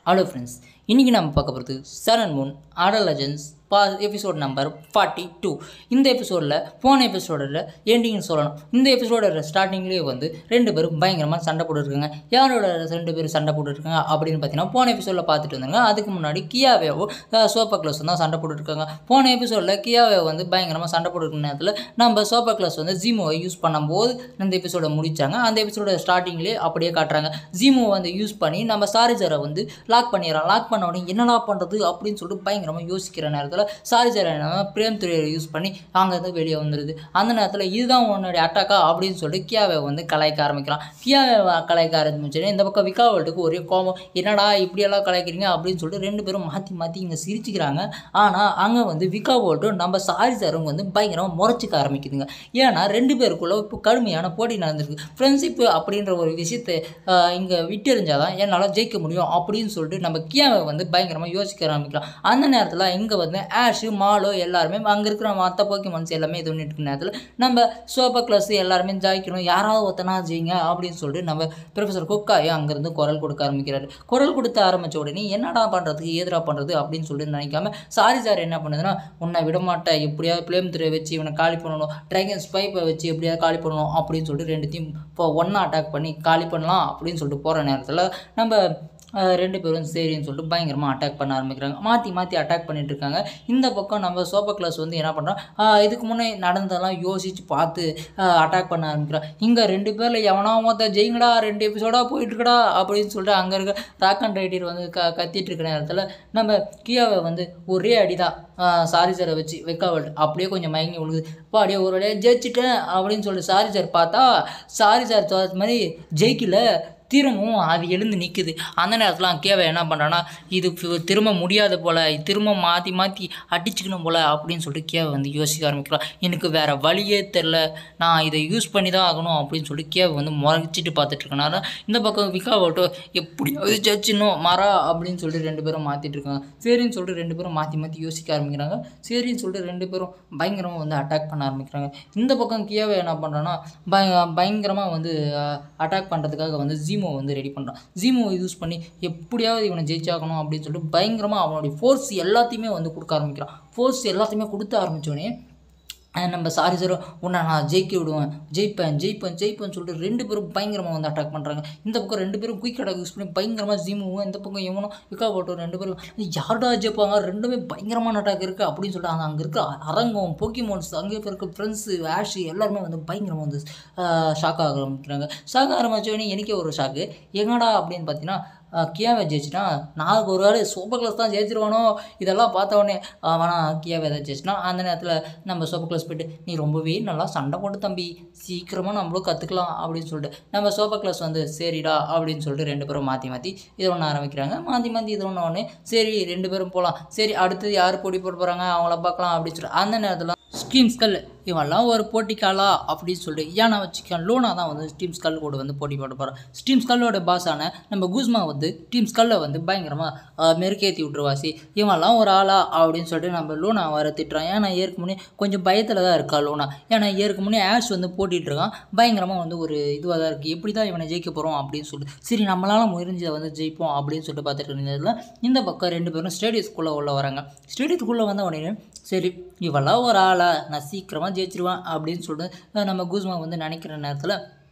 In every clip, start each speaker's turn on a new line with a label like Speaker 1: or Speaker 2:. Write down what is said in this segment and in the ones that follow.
Speaker 1: hello friends இன்றைக்கி நம்ம பார்க்க போகிறது சரண் மூன் ஆடல் லெஜன்ஸ் பா எபிசோட் நம்பர் ஃபார்ட்டி டூ இந்த எபிசோடில் போன எபிசோடில் எண்டிங்னு சொல்லணும் இந்த எபிசோடோட ஸ்டார்டிங்லேயே வந்து ரெண்டு பேரும் பயங்கரமாக சண்டை போட்டுருக்காங்க யாரோட ரெண்டு பேரும் சண்டை போட்டுருக்காங்க அப்படின்னு பார்த்தீங்கன்னா போன எபிசோடில் பார்த்துட்டு வந்தாங்க அதுக்கு முன்னாடி கியாவேவோ சோப்பா கிளாஸ் தான் சண்டை போட்டுருக்காங்க போன எபிசோடில் கியாவே வந்து பயங்கரமாக சண்டை போட்டுருக்க நேரத்தில் நம்ம சோப்பா கிளாஸ் வந்து ஜீமோவை யூஸ் பண்ணும்போது இந்த எபிசோடை முடித்தாங்க அந்த எபிசோட ஸ்டார்டிங்லேயே அப்படியே காட்டுறாங்க ஜீமோவை வந்து யூஸ் பண்ணி நம்ம சாரிஜரை வந்து லாக் பண்ணிடுறோம் லாக் பண்ண உடனே என்னடா பண்ணுறது அப்படின்னு சொல்லிட்டு பயங்கரமாக யோசிக்கிற நேரத்தில் சாரிஜரை நம்ம பிரேம் துறையை யூஸ் பண்ணி அங்கேருந்து வெளியே வந்துடுது அந்த நேரத்தில் இதுதான் உன்னுடைய அட்டாக்கா அப்படின்னு சொல்லிட்டு கியாவை வந்து கலாய்க்க ஆரம்பிக்கிறான் கியாவை கலாய்க்க ஆரம்பிச்சோடனே இந்த பக்கம் விகாவல்ட்டுக்கு ஒரே கோபம் என்னடா இப்படியெல்லாம் கலாய்க்கிறீங்க அப்படின்னு சொல்லிட்டு ரெண்டு பேரும் மாற்றி மாற்றி இங்கே சிரிச்சுக்கிறாங்க ஆனால் அங்கே வந்து விகாவோல்ட்டும் நம்ம சாரிஜரும் வந்து பயங்கரமாக முறைச்சிக்க ஆரம்பிக்குதுங்க ஏன்னா ரெண்டு பேருக்குள்ள இப்போ கடுமையான போட்டி நடந்திருக்கு ஃப்ரெண்ட்ஷிப்பு அப்படின்ற ஒரு விஷயத்தை இங்கே விட்டெறிஞ்சால் தான் என்னால் ஜெயிக்க முடியும் அப்படின்னு சொல்லிட்டு நம்ம கியாவை வந்து பயங்கரமாக யோசிக்க ஆரம்பிக்கலாம் அந்த நேரத்தில் இங்கே வந்து ஆஷு மாலோ எல்லாருமே அங்கே இருக்கிற மற்ற போக்கிமான்ஸ் எல்லாமே இது பண்ணிட்டு இருக்க நேரத்தில் நம்ம சோப்பா கிளாஸ் எல்லாருமே ஜாய்க்கணும் யாராவது ஒருத்தனா ஜெயிங்க அப்படின்னு சொல்லிட்டு நம்ம ப்ரொஃபஸர் குக்காயும் அங்கேருந்து குரல் கொடுக்க ஆரம்பிக்கிறாரு குரல் கொடுத்த ஆரம்பித்த உடனே என்னடா பண்ணுறதுக்கு ஏதுடா பண்ணுறது அப்படின்னு சொல்லிட்டு நினைக்காம சாரி சார் என்ன பண்ணுதுன்னா உன்னை விட மாட்டேன் எப்படியாவது பிளேம் திரை வச்சு இவனை காலி பண்ணணும் ட்ரைகன் ஸ்பைப்பை வச்சு எப்படியாவது காலி பண்ணணும் அப்படின்னு சொல்லிட்டு ரெண்டுத்தையும் இப்போ ஒன்றா அட்டாக் பண்ணி காலி பண்ணலாம் அப்படின்னு சொல்லிட்டு போகிற நேரத்தில் நம்ம அஹ் ரெண்டு பேரும் சரின்னு சொல்லிட்டு பயங்கரமாக அட்டாக் பண்ண ஆரம்பிக்கிறாங்க மாற்றி மாற்றி அட்டாக் பண்ணிட்டு இருக்காங்க இந்த பக்கம் நம்ம சோப்பா கிளாஸ் வந்து என்ன பண்ணுறோம் இதுக்கு முன்னே நடந்ததெல்லாம் யோசித்து பார்த்து அட்டாக் பண்ண ஆரம்பிக்கிறோம் இங்கே ரெண்டு பேரில் எவனா மொத்த ஜெயிங்கடா ரெண்டு எபிசோடாக போயிட்டுருக்கடா அப்படின்னு சொல்லிட்டு அங்கே இருக்க ராக் அண்ட் ரைட்டர் வந்து க கத்திட்டு இருக்க நேரத்தில் நம்ம கியாவை வந்து ஒரே அடிதான் சாரி சாரை வச்சு வைக்காவல் அப்படியே கொஞ்சம் மயங்கி விழுகுது இப்போ அப்படியே ஒரு வழியாக ஜெயிச்சிட்டேன் அப்படின்னு சொல்லிட்டு சாரி சார் பார்த்தா சாரி சார் தோற்ற மாதிரி ஜெயிக்கல திரும்பவும் அது எழுந்து நிற்குது அந்த நேரத்தில் கேவை என்ன பண்ணுறான்னா இது ஃபி- திரும்ப முடியாது போல் திரும்ப மாற்றி மாற்றி அடிச்சுக்கணும் போல் அப்படின்னு சொல்லிட்டு கேவை வந்து யோசிக்க ஆரம்பிக்கலாம் எனக்கு வேறு வழியே தெரில நான் இதை யூஸ் பண்ணி தான் ஆகணும் அப்படின்னு சொல்லிட்டு கேவை வந்து முறைச்சிட்டு பார்த்துட்டு இருக்கனால இந்த பக்கம் விகாவோட்டோ எப்படியாவது ஜட்ஜினும் மரா அப்படின்னு சொல்லிட்டு ரெண்டு பேரும் மாற்றிட்டு இருக்காங்க சரின்னு சொல்லிட்டு ரெண்டு பேரும் மாற்றி மாற்றி யோசிக்க ஆரம்பிக்கிறாங்க சரின்னு சொல்லிட்டு ரெண்டு பேரும் பயங்கரமாக வந்து அட்டாக் பண்ண ஆரம்பிக்கிறாங்க இந்த பக்கம் கியாவை என்ன பண்ணுறான்னா பய பயங்கரமாக வந்து அட்டாக் பண்ணுறதுக்காக வந்து ஜீமோ வந்து ரெடி பண்ணுறான் ஜீமோவை யூஸ் பண்ணி எப்படியாவது இவனை ஜெயிச்சாகணும் அப்படின்னு சொல்லிட்டு பயங்கரமாக அவனுடைய ஃபோர்ஸ் எல்லாத்தையுமே வந்து கொடுக்க ஆரம்பிக்கிறான் ஃபோர்ஸ் எல்லாத்தையுமே கொடுத்து ஆரம்பித்தோடனே அஹ் நம்ம சாரி சார் உன்னை நான் ஜெயிக்க விடுவேன் ஜெயிப்பேன் ஜெயிப்பேன் ஜெயிப்பேன்னு சொல்லிட்டு ரெண்டு பேரும் பயங்கரமாக வந்து அட்டாக் பண்ணுறாங்க இந்த பக்கம் ரெண்டு பேரும் குயிக் அட்டாக் யூஸ் பண்ணி பயங்கரமாக ஜீமுவும் இந்த பக்கம் இவனும் விக்கா போட்டோம் ரெண்டு பேரும் யார்டா ஜெயிப்பாங்க ரெண்டுமே பயங்கரமான அட்டாக் இருக்குது அப்படின்னு சொல்லிட்டு அந்த அங்கே இருக்க அரங்கம் போக்கிமோன்ஸ் அங்கே இருக்க ஃப்ரெண்ட்ஸு ஆஷு எல்லாருமே வந்து பயங்கரமாக வந்து ஷாக் ஆக ஆரம்பிக்கிறாங்க ஷாக் ஆரம்பிச்சோடனே எனக்கே ஒரு ஷாக்கு எங்கடா அப்படின்னு பார்த்தீங்கன்னா கியாவை ஜெயிச்சிட்டா நாளைக்கு ஒரு வேளை சூப்பர் கிளாஸ் தான் ஜெயிச்சிருவானோ இதெல்லாம் பார்த்த உடனே அவனா கியாவை எதாவது ஜெயிச்சினா அந்த நேரத்தில் நம்ம சூப்பர் கிளாஸ் போயிட்டு நீ ரொம்பவே நல்லா சண்டை போட்டு தம்பி சீக்கிரமாக நம்மளும் கற்றுக்கலாம் அப்படின்னு சொல்லிட்டு நம்ம சூப்பர் கிளாஸ் வந்து சரிடா அப்படின்னு சொல்லிட்டு ரெண்டு பேரும் மாற்றி மாற்றி இது ஒன்று ஆரம்பிக்கிறாங்க மாற்றி மாற்றி இது ஒன்று ஒன்று சரி ரெண்டு பேரும் போகலாம் சரி அடுத்தது யார் போட்டி போட போகிறாங்க அவங்கள பார்க்கலாம் அப்படின்னு சொல்லிட்டு அந்த நேரத்தில் ஸ்டீம் ஸ்கல் இவன்லாம் ஒரு போட்டிக்காளா அப்படின்னு சொல்லிட்டு ஏன்னா வச்சுக்க லோனா தான் வந்து ஸ்டீம் ஸ்கல் கூட வந்து போட்டி போட போகிறான் ஸ்டீம் ஸ்கல்லோட பாஸான நம்ம குஸ்மா வந்து டீம் ஸ்கல்லை வந்து பயங்கரமாக மெருக்கேற்றி விட்ருவாசி இவன்லாம் ஒரு ஆளா அப்படின்னு சொல்லிட்டு நம்ம லோனா வர திட்டுறான் ஏன்னா ஏற்கு முன்னே கொஞ்சம் பயத்தில் தான் இருக்கா லோனா ஏன்னா ஏற்கு முன்னே ஆஷ் வந்து போட்டிட்டு இருக்கான் பயங்கரமாக வந்து ஒரு இதுவாக தான் இருக்குது எப்படி தான் இவனை ஜெயிக்க போகிறோம் அப்படின்னு சொல்லிட்டு சரி நம்மளால முயற்சியை வந்து ஜெயிப்போம் அப்படின்னு சொல்லிட்டு பார்த்துட்டு இருந்ததில் இந்த பக்கம் ரெண்டு பேரும் ஸ்டேடியத்துக்குள்ளே உள்ள வராங்க ஸ்டேடியத்துக்குள்ளே வந்த உடனே சரி இவெல்லாம் ஒரு ஆளா நான் சீக்கிரமாக ஜெயிச்சிருவேன் அப்படின்னு சொல்லிட்டு நம்ம கூஸ்மா வந்து நினைக்கிற நேரத்தில்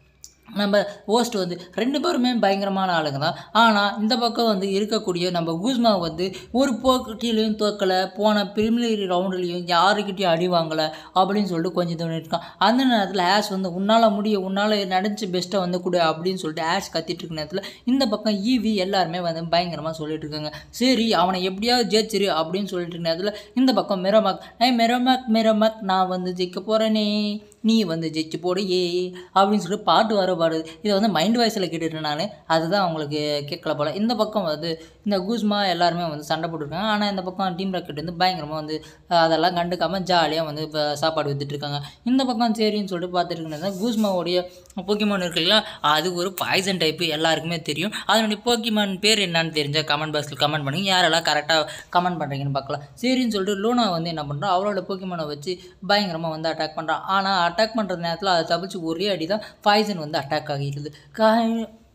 Speaker 1: நம்ம ஹோஸ்ட் வந்து ரெண்டு பேருமே பயங்கரமான ஆளுங்க தான் ஆனால் இந்த பக்கம் வந்து இருக்கக்கூடிய நம்ம கூஸ்மா வந்து ஒரு போட்டியிலையும் தோக்கலை போன பிரிமினரி ரவுண்டுலேயும் யாருக்கிட்டையும் அடி வாங்கலை அப்படின்னு சொல்லிட்டு கொஞ்சம் தோணி இருக்கான் அந்த நேரத்தில் ஆஷ் வந்து உன்னால் முடியும் உன்னால் நடந்துச்சு பெஸ்ட்டை வந்து கொடு அப்படின்னு சொல்லிட்டு ஆஷ் கத்திட்டு இருக்க நேரத்தில் இந்த பக்கம் ஈவி எல்லாருமே வந்து பயங்கரமாக சொல்லிட்டு இருக்காங்க சரி அவனை எப்படியாவது ஜெயிச்சிரு அப்படின்னு சொல்லிட்டு இருக்க நேரத்தில் இந்த பக்கம் மெரமாக் ஏ மெரமாக் மெரமாக் நான் வந்து ஜெயிக்க போகிறேனே நீ வந்து ஜெயிச்சு போடு ஏ அப்படின்னு சொல்லிட்டு பாட்டு வர பாடுது இதை வந்து மைண்ட் வாய்ஸில் கேட்டுட்டு நான் அதுதான் அவங்களுக்கு கேட்கல போல இந்த பக்கம் வந்து இந்த கூஸ்மா எல்லாருமே வந்து சண்டை போட்டுருக்காங்க ஆனால் இந்த பக்கம் டீம் ராக்கெட் வந்து பயங்கரமாக வந்து அஹ், அதெல்லாம் கண்டுக்காமல் ஜாலியாக வந்து இப்போ சாப்பாடு வித்துட்டு இருக்காங்க இந்த பக்கம் சரின்னு சொல்லிட்டு பார்த்துட்டு இருக்கிறது கூஸ்மாவோடைய போக்கிமான் இருக்கு இல்லையா அது ஒரு பாய்சன் டைப்பு எல்லாருக்குமே தெரியும் அதனுடைய போக்கிமான் பேர் என்னன்னு தெரிஞ்சால் கமெண்ட் பாக்ஸில் கமெண்ட் பண்ணுங்க யாரெல்லாம் கரெக்டாக கமெண்ட் பண்ணுறீங்கன்னு பார்க்கலாம் சரின்னு சொல்லிட்டு லூனா வந்து என்ன பண்ணுறா அவளோட போக்கிமானை வச்சு பயங்கரமாக வந்து அட்டாக் பண்ணுறான் ஆனால் அட்டாக் பண்ணுற நேரத்தில் அதை தப்பிச்சு ஒரே அடி தான் பாய்சன் வந்து அட்டாக் ஆகிடுது கா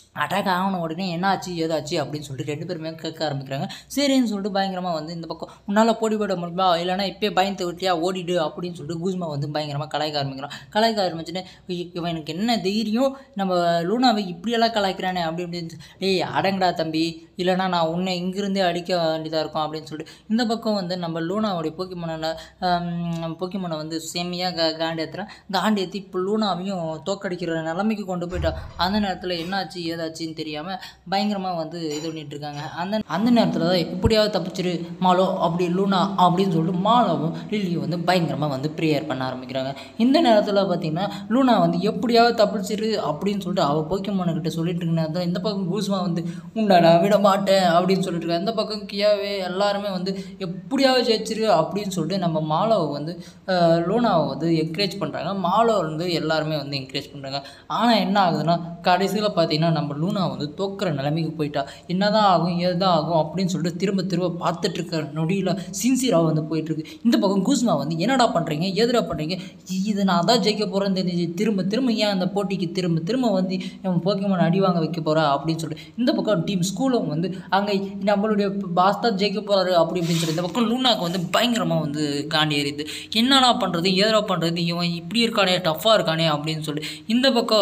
Speaker 1: அட்டாக் ஆகணும் உடனே என்ன ஆச்சு ஏதாச்சு அப்படின்னு சொல்லிட்டு ரெண்டு பேருமே கேட்க ஆரம்பிக்கிறாங்க சரின்னு சொல்லிட்டு பயங்கரமாக வந்து இந்த பக்கம் உன்னால் போடி போட முடியுமா இல்லைனா இப்போயே பயந்து விட்டியா ஓடிடு அப்படின்னு சொல்லிட்டு கூஸ்மா வந்து பயங்கரமாக கலாய்க்க ஆரம்பிக்கிறான் கலாய்க்க ஆரம்பிச்சுன்னு "இ- இவன் எனக்கு என்ன தைரியம் நம்ம லூனாவை இப்படியெல்லாம் கலாய்க்கிறானே அப்படி இப்படின்னு சொல்லி, டேய் அடங்கடா தம்பி இல்லைனா நான் உன்னை இங்கிருந்தே அடிக்க வேண்டியதாக இருக்கும் அப்படின்னு சொல்லிட்டு இந்த பக்கம் வந்து நம்ம லூனாவுடைய போக்கிமனை போக்கிமனை வந்து செம்மையாக கா காண்டி ஏற்றுறேன் காண்டி ஏற்றி இப்போ லூனாவையும் தோக்கடிக்கிற நிலைமைக்கு கொண்டு போயிட்டான் அந்த நேரத்தில் என்னாச்சு ஏதாச்சுன்னு தெரியாமல் பயங்கரமாக வந்து இது பண்ணிட்டு இருக்காங்க அந்த அந்த நேரத்தில் தான் எப்படியாவது தப்பிச்சிரு மாலோ அப்படி லூனா அப்படின்னு சொல்லிட்டு மாலோவும் லில்லியும் வந்து பயங்கரமாக வந்து ப்ரேயர் பண்ண ஆரம்பிக்கிறாங்க இந்த நேரத்தில் பார்த்தீங்கன்னா லூனா வந்து எப்படியாவது தப்பிச்சிரு அப்படின்னு சொல்லிட்டு அவள் போக்கியமான கிட்ட சொல்லிட்டு இருக்க நேரத்தில் இந்த பக்கம் கூஸ்மா வந்து உண்டாடா விட மாட்டேன் அப்படின்னு சொல்லிட்டு இருக்கா இந்த பக்கம் கியாவே எல்லாருமே வந்து எப்படியாவது ஜெயிச்சிரு அப்படின்னு சொல்லிட்டு நம்ம மாலோவை வந்து அஹ், லூனாவை வந்து என்கரேஜ் பண்ணுறாங்க மாலோ வந்து எல்லாருமே வந்து என்கரேஜ் பண்ணுறாங்க ஆனால் என்ன ஆகுதுன்னா கடைசியில் பார்த்தீங்கன்னா நம்ம லூனா வந்து தோக்குற நிலைமைக்கு போயிட்டா என்னதான் ஆகும் ஏதான் ஆகும் அப்படின்னு சொல்லிட்டு திரும்ப திரும்ப பார்த்துட்டு இருக்க நொடியில் சின்சியராக வந்து போயிட்டுருக்கு இந்த பக்கம் கூஸ்மா வந்து என்னடா பண்ணுறீங்க எதுடா பண்ணுறீங்க இது நான் தான் ஜெயிக்க போகிறேன்னு தெரிஞ்சு திரும்ப திரும்ப ஏன் அந்த போட்டிக்கு திரும்ப திரும்ப வந்து என் போக்கியமான அடி வாங்க வைக்க போகிறா அப்படின்னு சொல்லிட்டு இந்த பக்கம் டீம் ஸ்கூலும் வந்து அங்கே நம்மளுடைய பாஸ் தான் ஜெயிக்க போகிறாரு அப்படி இப்படின்னு சொல்லி இந்த பக்கம் லூனாக்கு வந்து பயங்கரமாக வந்து காண்டி ஏறிது என்னடா பண்ணுறது ஏதா பண்ணுறது இவன் இப்படி இருக்கானே டஃப்பாக இருக்கானே அப்படின்னு சொல்லி இந்த பக்கம்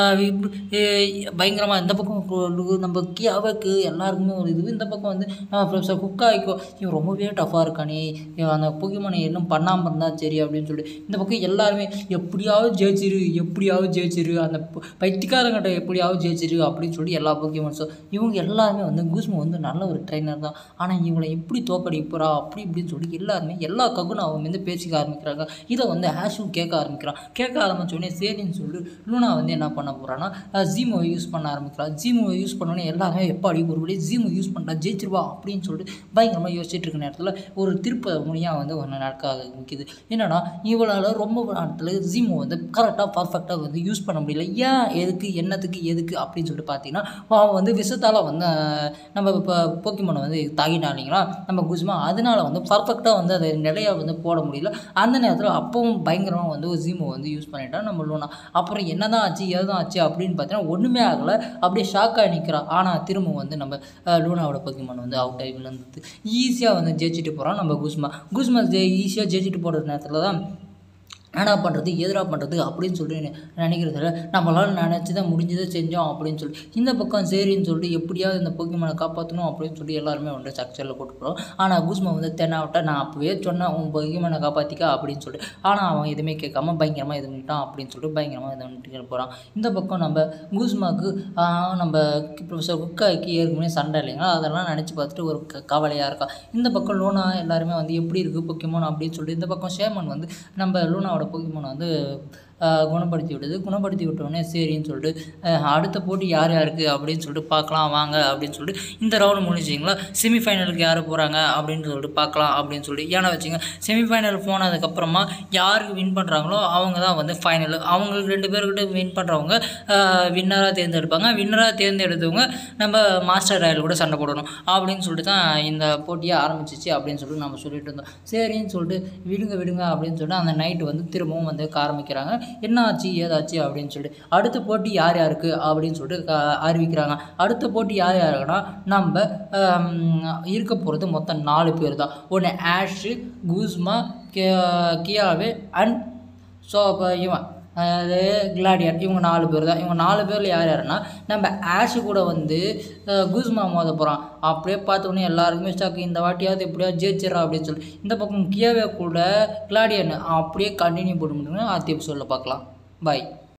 Speaker 1: பயங்கரமாக இந்த பக்கம் கு- லு- நம்ம கியாவுக்கு எல்லாருக்குமே ஒரு இது இந்த பக்கம் வந்து ப்ரொஃபஸர் குக்காய்க்கோ இவன் ரொம்பவே டஃப்பாக இருக்கானே இவன் அந்த புகிமனை இன்னும் பண்ணாமல் இருந்தால் சரி அப்படின்னு சொல்லி இந்த பக்கம் எல்லாருமே எப்படியாவது ஜெயிச்சிரு எப்படியாவது ஜெயிச்சிரு அந்த ப- பைத்தியக்காரங்கிட்ட எப்படியாவது ஜெயிச்சிரு அப்படின்னு சொல்லி எல்லா புக்கிமன்ஸும் இவங்க எல்லாருமே வந்து கூஸ்மோ வந்து நல்ல ஒரு ட்ரைனர் தான் ஆனால் இவங்களை எப்படி தோக்கடிப்புறா அப்படி இப்படின்னு சொல்லி எல்லாருமே எல்லா ககுனாவும் வந்து பேசிக்க ஆரம்பிக்கிறாங்க இதை வந்து ஹேஷும் கேட்க ஆரம்பிக்கிறான் கேட்க ஆரம்பிச்ச உடனே சரின்னு சொல்லி லூனா வந்து என்ன பண்ண போகிறான்னா ஜீமோவை யூஸ் பண்ண ஆரம்பிக்கிறான் ஜீமோவை யூஸ் பண்ணோன்னே எல்லாருமே எப்போ அடி ஒரு வழி ஜீமோ யூஸ் பண்ணுறா ஜெயிச்சிருவா அப்படின்னு சொல்லிட்டு பயங்கரமாக யோசிச்சுட்டு இருக்க நேரத்தில் ஒரு திருப்ப முனியாக வந்து ஒன்று நடக்க ஆரம்பிக்குது என்னன்னா இவளால் ரொம்ப நேரத்தில் ஜீமோ வந்து கரெக்டாக பர்ஃபெக்டாக வந்து யூஸ் பண்ண முடியல ஏன் எதுக்கு என்னத்துக்கு எதுக்கு அப்படின்னு சொல்லிட்டு பார்த்தீங்கன்னா அவன் வந்து விஷத்தால் வந்து அஹ், நம்ம இப்போ போக்கிமோனை வந்து தாகினா இல்லைங்களா நம்ம குஸ்மா அதனால வந்து பர்ஃபெக்டாக வந்து அதை நிலையாக வந்து போட முடியல அந்த நேரத்தில் அப்பவும் பயங்கரமாக வந்து ஜீமோ வந்து யூஸ் பண்ணிட்டான் நம்ம லூனா அப்புறம் என்னதான் ஆச்சு எதுதான் ஆச்சு அப்படின்னு பார்த்தீங்கன்னா ஒன்றுமே ஆகலை அப்படியே ஷாக்காக நிற்கிறான் ஆனால் திரும்ப வந்து நம்ம அஹ், லூனாவோட போக்கிமான் வந்து அவுட் ஆகி விழுந்தது ஈஸியாக வந்து ஜெயிச்சிட்டு போகிறான் நம்ம குஸ்மா குஸ்மா ஈஸியாக ஜெயிச்சிட்டு போகிற நேரத்தில் தான் என்னடா பண்ணுறது எதுடா பண்ணுறது அப்படின்னு சொல்லிட்டு நினைக்கிறதில்ல நம்மளால் நினச்சி தான் முடிஞ்சதை செஞ்சோம் அப்படின்னு சொல்லி இந்த பக்கம் சரின்னு சொல்லிட்டு எப்படியாவது இந்த போக்கிமானை காப்பாற்றணும் அப்படின்னு சொல்லி எல்லாருமே வந்து ஸ்ட்ரக்சரில் போட்டுக்கிறோம் ஆனால் கூஸ்மா வந்து தென்னாவிட்ட நான் அப்போவே சொன்னேன் உன் போக்கிமானை காப்பாற்றிக்கா அப்படின்னு சொல்லிட்டு ஆனால் அவன் எதுவுமே கேட்காம பயங்கரமாக இது பண்ணிட்டான் அப்படின்னு சொல்லிட்டு பயங்கரமாக இது பண்ணிட்டு போகிறான் இந்த பக்கம் நம்ம கூஸ்மாக்கு ஆஹ், நம்ம ப்ரொஃபஸர் குக்காய்க்கு ஏற்கனவே சண்டை இல்லைங்களா அதெல்லாம் நினச்சி பார்த்துட்டு ஒரு க கவலையாக இருக்கா இந்த பக்கம் லூனா எல்லாருமே வந்து எப்படி இருக்குது பொக்கிமோன் அப்படின்னு சொல்லிட்டு இந்த பக்கம் ஷேமன் வந்து நம்ம லூனாவோட பொக்கிமோனை வந்து ஆஹ், குணப்படுத்தி விடுது குணப்படுத்தி விட்டோடனே சரின்னு சொல்லிட்டு ஆஹ், அடுத்த போட்டி யார் யாருக்கு அப்படின்னு சொல்லிட்டு பார்க்கலாம் வாங்க அப்படின்னு சொல்லிட்டு இந்த ரவுண்ட் முடிச்சிங்களா செமிஃபைனலுக்கு யார் போகிறாங்க அப்படின்னு சொல்லிட்டு பார்க்கலாம் அப்படின்னு சொல்லிட்டு ஏன்னா வச்சுங்க செமிஃபைனல் போனதுக்கப்புறமா யாருக்கு வின் பண்ணுறாங்களோ அவங்க தான் வந்து ஃபைனல் அவங்களுக்கு ரெண்டு பேர்கிட்ட வின் பண்ணுறவங்க வின்னராக தேர்ந்தெடுப்பாங்க வின்னராக தேர்ந்தெடுத்தவங்க நம்ம மாஸ்டர் ராயல் கூட சண்டை போடணும் அப்படின்னு சொல்லிட்டு தான் இந்த போட்டியை ஆரம்பிச்சிச்சு அப்படின்னு சொல்லிட்டு நம்ம சொல்லிட்டு இருந்தோம் சரின்னு சொல்லிட்டு விடுங்க விடுங்க அப்படின்னு சொல்லிட்டு அந்த நைட்டு வந்து திரும்பவும் வந்து ஆரம்பிக்கிறாங்க என்ன ஆச்சு ஏதாச்சு அப்படின்னு சொல்லிட்டு அடுத்த போட்டி யார் யாருக்கு அப்படின்னு சொல்லிட்டு க- அறிவிக்கிறாங்க அடுத்த போட்டி யார் யாருக்குன்னா நம்ம ஆம், இருக்க போகிறது மொத்தம் நாலு பேர் தான் ஒன்று ஆஷு கூஸ்மா கே கியாவே அண்ட் ஸோ அப்போ இவன் அதாவது கிளாடியர் இவங்க நாலு பேர் தான் இவங்க நாலு பேரில் யார் யாருன்னா நம்ம ஆஷு கூட வந்து அஹ், கூஸ்மா மோத போகிறான் அப்படியே பார்த்தோன்னே எல்லாருக்குமே ஸ்டாக் இந்த வாட்டியாவது எப்படியாவது ஜெயிச்சிடறா அப்படின்னு சொல்லி இந்த பக்கம் கியாவே கூட கிளாடியன் அப்படியே கண்டினியூ பண்ண முடியும்னு அடுத்த எபிசோடில் பார்க்கலாம் பாய்